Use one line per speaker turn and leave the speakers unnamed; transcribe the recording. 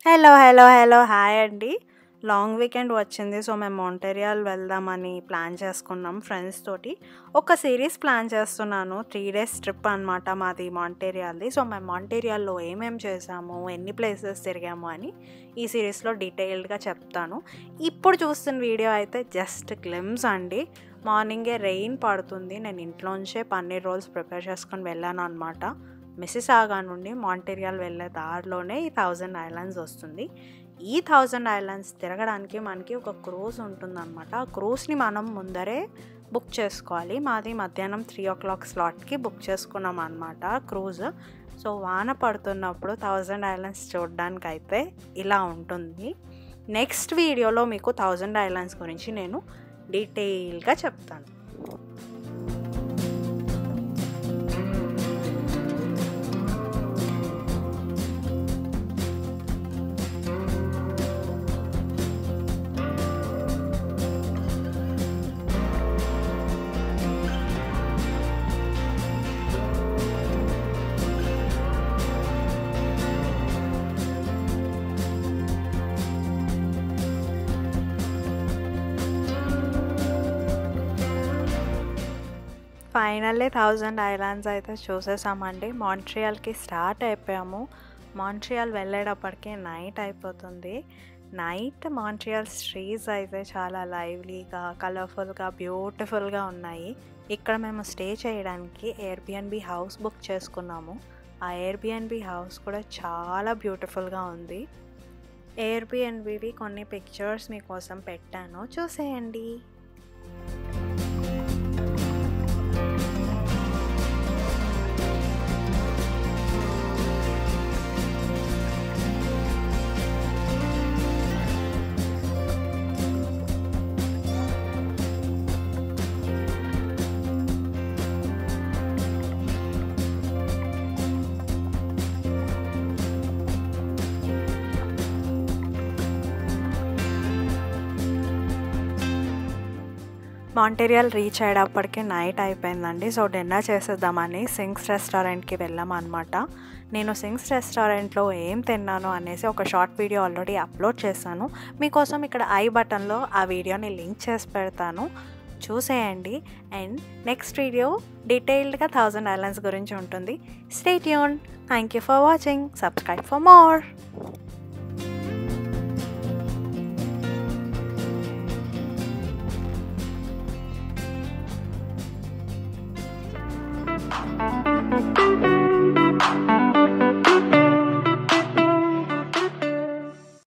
Hello hello hello hi అండి long weekend వచ్చింది so మేము మాంటేరియల్ వెళ్దామని ప్లాన్ చేసుకున్నాం ఫ్రెండ్స్ తోటి ఒక సిరీస్ ప్లాన్ చేస్తున్నాను త్రీ డేస్ ట్రిప్ అనమాట మాది మాంటేరియాల్ది సో మేము మాంటేరియాల్లో ఏమేమి చేసాము ఎన్ని ప్లేసెస్ తిరిగాము అని ఈ సిరీస్లో డీటెయిల్డ్గా చెప్తాను ఇప్పుడు చూస్తున్న వీడియో అయితే జస్ట్ గ్లిమ్స్ అండి మార్నింగే రెయిన్ పడుతుంది నేను ఇంట్లోంచే పన్నీర్ రోల్స్ ప్రిపేర్ చేసుకొని వెళ్ళాను అనమాట మిసిసాగా నుండి మాంటేరియల్ వెళ్ళే దారిలోనే ఈ థౌజండ్ ఐలాండ్స్ వస్తుంది ఈ థౌజండ్ ఐలాండ్స్ తిరగడానికి మనకి ఒక క్రూజ్ ఉంటుందన్నమాట ఆ క్రూజ్ని మనం ముందరే బుక్ చేసుకోవాలి మాది మధ్యాహ్నం త్రీ ఓ క్లాక్ స్లాట్కి బుక్ చేసుకున్నాం అనమాట క్రూజ్ సో వాన పడుతున్నప్పుడు థౌజండ్ ఐలాండ్స్ చూడడానికి అయితే ఇలా ఉంటుంది నెక్స్ట్ వీడియోలో మీకు థౌజండ్ ఐలాండ్స్ గురించి నేను డీటెయిల్గా చెప్తాను ఫైనల్లీ థౌజండ్ ఐలాండ్స్ అయితే చూసేసామండి మాంట్రియాల్కి స్టార్ట్ అయిపోయాము మాంట్రియాల్ వెళ్ళేటప్పటికి నైట్ అయిపోతుంది నైట్ మాంట్రియాల్ స్ట్రీట్స్ అయితే చాలా లైవ్లీగా కలర్ఫుల్గా బ్యూటిఫుల్గా ఉన్నాయి ఇక్కడ మేము స్టే చేయడానికి ఎయిర్బిఎన్బి హౌస్ బుక్ చేసుకున్నాము ఆ ఎయిర్బిఎన్బి హౌస్ కూడా చాలా బ్యూటిఫుల్గా ఉంది ఎయిర్బిఎన్బివి కొన్ని పిక్చర్స్ మీకోసం పెట్టాను చూసేయండి మాంటేరియల్ రీచ్ అయ్యేటప్పటికి నైట్ అయిపోయిందండి సో డిన్నర్ చేసేద్దామని సింగ్స్ రెస్టారెంట్కి వెళ్ళామన్నమాట నేను సింగ్స్ రెస్టారెంట్లో ఏం తిన్నాను అనేసి ఒక షార్ట్ వీడియో ఆల్రెడీ అప్లోడ్ చేశాను మీకోసం ఇక్కడ ఐ బటన్లో ఆ వీడియోని లింక్ చేసి పెడతాను చూసేయండి అండ్ నెక్స్ట్ వీడియో డీటెయిల్డ్గా థౌజండ్ ఐలాండ్స్ గురించి ఉంటుంది స్టేట్ యూన్ thank you for watching subscribe for more
Thank you.